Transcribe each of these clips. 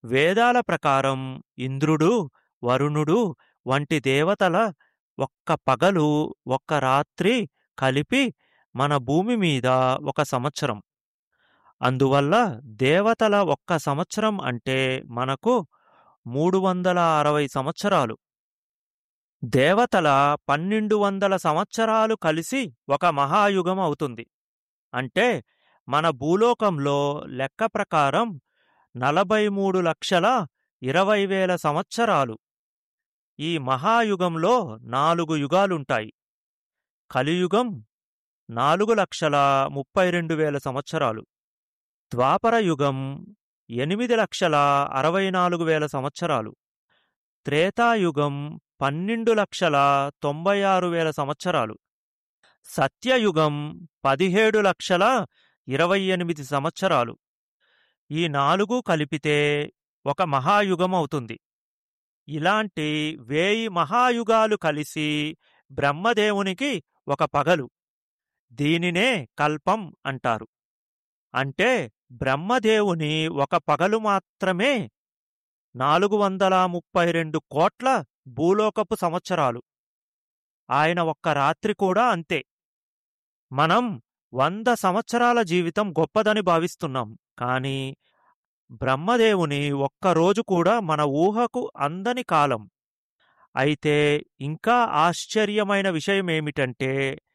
వేదాల ప్రకారం ఇంద్రుడు వరుణుడు వంటి దేవతల ఒక్క పగలు ఒక్క రాత్రి కలిపి మన భూమి మీద ఒక సంవత్సరం అందువల్ల దేవతల ఒక్క సంవత్సరం అంటే మనకు మూడు వందల అరవై సంవత్సరాలు దేవతల పన్నెండు వందల సంవత్సరాలు కలిసి ఒక మహాయుగం అవుతుంది అంటే మన భూలోకంలో లెక్క ప్రకారం నలభై మూడు లక్షల ఇరవై వేల సంవత్సరాలు ఈ మహాయుగంలో నాలుగు యుగాలుంటాయి కలియుగం నాలుగు లక్షల ముప్పై రెండు వేల సంవత్సరాలు ద్వాపర యుగం ఎనిమిది లక్షల అరవై నాలుగు వేల సంవత్సరాలు త్రేతాయుగం పన్నెండు లక్షల తొంభై ఆరు వేల సంవత్సరాలు సత్యయుగం పదిహేడు లక్షల ఇరవై ఎనిమిది సంవత్సరాలు ఈ నాలుగు కలిపితే ఒక మహాయుగం అవుతుంది ఇలాంటి వేయి మహాయుగాలు కలిసి బ్రహ్మదేవునికి ఒక పగలు దీనినే కల్పం అంటారు అంటే బ్రహ్మదేవుని ఒక పగలు మాత్రమే నాలుగు వందల ముప్పై రెండు కోట్ల భూలోకపు సంవత్సరాలు ఆయన ఒక్క రాత్రి కూడా అంతే మనం వంద సంవత్సరాల జీవితం గొప్పదని భావిస్తున్నాం కాని బ్రహ్మదేవుని ఒక్కరోజు కూడా మన ఊహకు అందని కాలం అయితే ఇంకా ఆశ్చర్యమైన విషయమేమిటంటే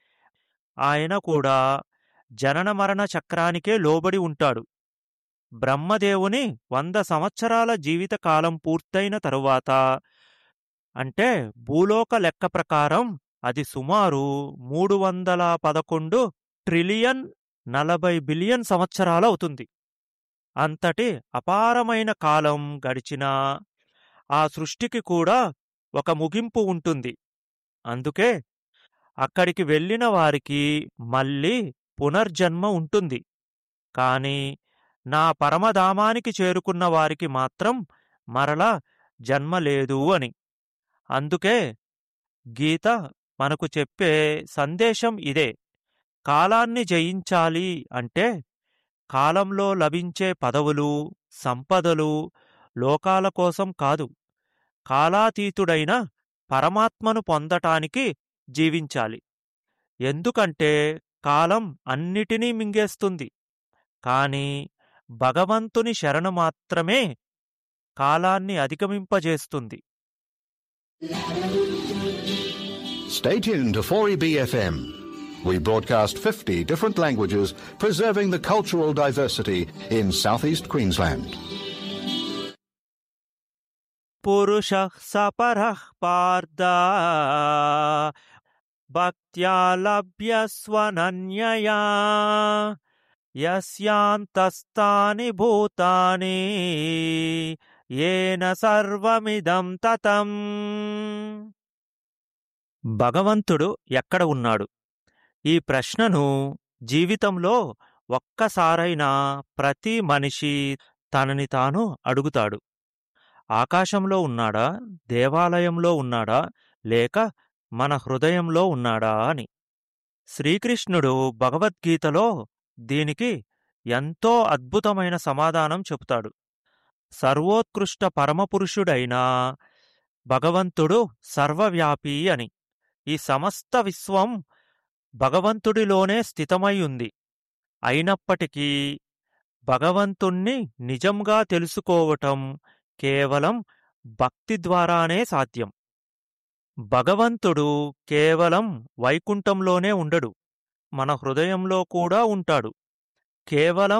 ఆయన కూడా జనన మరణ చక్రానికే లోబడి ఉంటాడు బ్రహ్మదేవుని వంద సంవత్సరాల జీవితకాలం పూర్తయిన తరువాత అంటే భూలోక లెక్క ప్రకారం అది సుమారు మూడు వందల పదకొండు ట్రిలియన్ నలభై బిలియన్ సంవత్సరాలవుతుంది అంతటి అపారమైన కాలం గడిచినా ఆ సృష్టికి కూడా ఒక ముగింపు ఉంటుంది అందుకే అక్కడికి వెళ్ళిన వారికి మళ్ళీ పునర్జన్మ ఉంటుంది కాని నా పరమధామానికి చేరుకున్న వారికి మాత్రం మరలా జన్మ లేదు అని అందుకే గీత మనకు చెప్పే సందేశం ఇదే కాలాన్ని జయించాలి అంటే కాలంలో లభించే పదవులు సంపదలు లోకాల కోసం కాదు కాలాతీతుడైన పరమాత్మను పొందటానికి జీవించాలి ఎందుకంటే కాలం అన్నిటినీ మింగేస్తుంది కాని భగవంతుని శరణు మాత్రమే కాలాన్ని అధిగమింపజేస్తుంది Stay tuned to 4EBFM. We broadcast 50 different languages, preserving the cultural diversity in southeast Queensland. పురుష సపరః పార్థ భక్త్యా లభ్యస్వనన్యయా యస్యాంతస్తాని భూతాని ఏన సర్వమిదం తతం భగవంతుడు ఎక్కడ ఉన్నాడు ఈ ప్రశ్నను జీవితంలో ఒక్కసారైనా ప్రతి మనిషి తనని తాను అడుగుతాడు ఆకాశంలో ఉన్నాడా దేవాలయంలో ఉన్నాడా లేక మన హృదయంలో ఉన్నాడా అని శ్రీకృష్ణుడు భగవద్గీతలో దీనికి ఎంతో అద్భుతమైన సమాధానం చెబుతాడు సర్వోత్కృష్ట పరమపురుషుడైన భగవంతుడు సర్వవ్యాపి అని ఈ సమస్త విశ్వం భగవంతుడిలోనే స్థితమై ఉంది అయినప్పటికీ భగవంతుణ్ణి నిజంగా తెలుసుకోవటం కేవలం భక్తి ద్వారానే సాధ్యం భగవంతుడు కేవలం వైకుంఠంలోనే ఉండడు మన హృదయంలో కూడా ఉంటాడు కేవలం